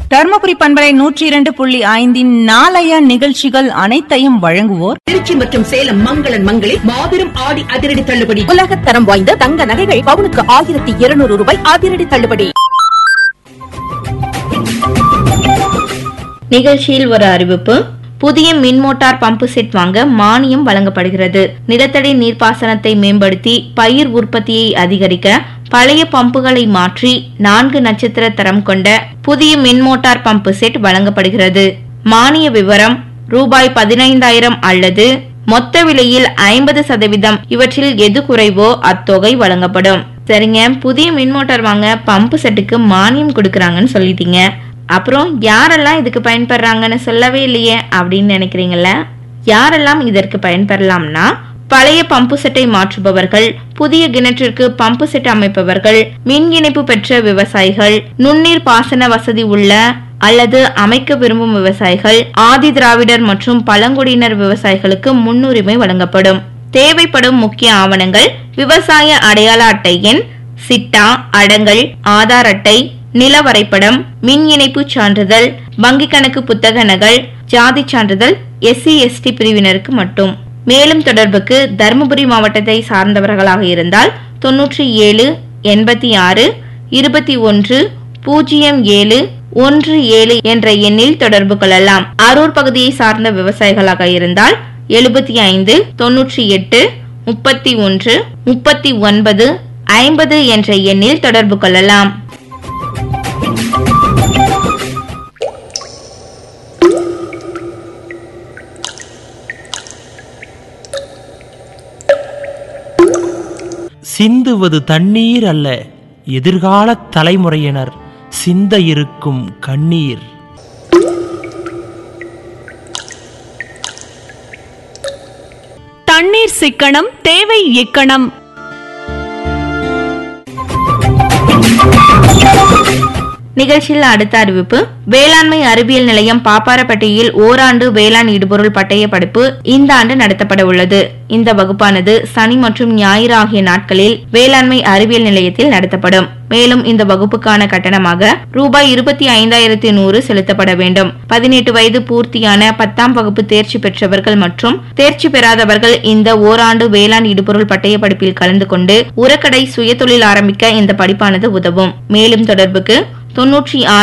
தர்மபுரி பண்பலை நூற்றி இரண்டு புள்ளி ஐந்தின் நாளைய நிகழ்ச்சிகள் அனைத்தையும் வழங்குவோர் திருச்சி மற்றும் சேலம் மங்களன் மங்களில் மாபெரும் ஆடி அதிரடி தள்ளுபடி உலகத் தரம் வாய்ந்த தங்க நகைகள் பவுனுக்கு ஆயிரத்தி இருநூறு ரூபாய் அதிரடி தள்ளுபடி நிகழ்ச்சியில் ஒரு அறிவிப்பு புதிய மின் மோட்டார் பம்பு செட் வாங்க மானியம் வழங்கப்படுகிறது நிலத்தடி நீர்ப்பாசனத்தை மேம்படுத்தி பயிர் உற்பத்தியை அதிகரிக்க பழைய பம்புகளை மாற்றி நான்கு நட்சத்திர தரம் கொண்ட புதிய மின் மோட்டார் பம்பு செட் வழங்கப்படுகிறது மானிய விவரம் ரூபாய் பதினைந்தாயிரம் அல்லது மொத்த விலையில் ஐம்பது சதவீதம் இவற்றில் எது குறைவோ அத்தொகை வழங்கப்படும் சரிங்க புதிய மின் மோட்டார் வாங்க பம்பு செட்டுக்கு மானியம் கொடுக்கறாங்கன்னு சொல்லிட்டீங்க அப்புறம் யாரெல்லாம் இதுக்கு பயன்படுறாங்கன்னு சொல்லவே இல்லையே அப்படின்னு நினைக்கிறீங்களா யாரெல்லாம் இதற்கு பயன்பெறலாம்னா பழைய பம்பு செட்டை மாற்றுபவர்கள் புதிய கிணற்றிற்கு பம்பு செட் அமைப்பவர்கள் மின் இணைப்பு பெற்ற விவசாயிகள் நுண்ணீர் பாசன வசதி உள்ள அல்லது அமைக்க விரும்பும் விவசாயிகள் ஆதி திராவிடர் மற்றும் பழங்குடியினர் விவசாயிகளுக்கு முன்னுரிமை வழங்கப்படும் தேவைப்படும் முக்கிய ஆவணங்கள் விவசாய அடையாள அட்டை எண் சிட்டா அடங்கல் ஆதார் அட்டை நில வரைபடம் மின் இணைப்பு சான்றிதழ் வங்கி கணக்கு புத்தக நகல் ஜாதி சான்றிதழ் எஸ்சி எஸ்டி பிரிவினருக்கு மட்டும் மேலும் தொடர்புக்கு தருமபுரி மாவட்டத்தை சார்ந்தவர்களாக இருந்தால் தொன்னூற்றி ஏழு எண்பத்தி ஆறு இருபத்தி ஒன்று பூஜ்ஜியம் ஏழு ஒன்று ஏழு என்ற எண்ணில் தொடர்பு கொள்ளலாம் அரூர் பகுதியை சார்ந்த விவசாயிகளாக இருந்தால் எழுபத்தி ஐந்து தொன்னூற்றி எட்டு முப்பத்தி ஒன்று முப்பத்தி ஒன்பது ஐம்பது என்ற எண்ணில் தொடர்பு கொள்ளலாம் சிந்துவது தண்ணீர் அல்ல எதிர்கால தலைமுறையினர் சிந்த இருக்கும் கண்ணீர் தண்ணீர் சிக்கனம் தேவை இக்கணம் நிகழ்ச்சியில் அடுத்த அறிவிப்பு வேளாண்மை அறிவியல் நிலையம் பாப்பாரப்பட்டியில் ஓராண்டு வேளாண் இடுபொருள் பட்டய படிப்பு இந்த ஆண்டு நடத்தப்பட உள்ளது இந்த வகுப்பானது சனி மற்றும் ஞாயிறு ஆகிய நாட்களில் வேளாண்மை அறிவியல் நிலையத்தில் நடத்தப்படும் மேலும் இந்த வகுப்புக்கான கட்டணமாக ரூபாய் இருபத்தி ஐந்தாயிரத்தி நூறு செலுத்தப்பட வேண்டும் பதினெட்டு வயது பூர்த்தியான பத்தாம் வகுப்பு தேர்ச்சி பெற்றவர்கள் மற்றும் தேர்ச்சி பெறாதவர்கள் இந்த ஓராண்டு வேளாண் இடுபொருள் பட்டய படிப்பில் கலந்து கொண்டு உரக்கடை சுயதொழில் ஆரம்பிக்க இந்த படிப்பானது உதவும் மேலும் தொடர்புக்கு தொன்னூற்றி ஆறு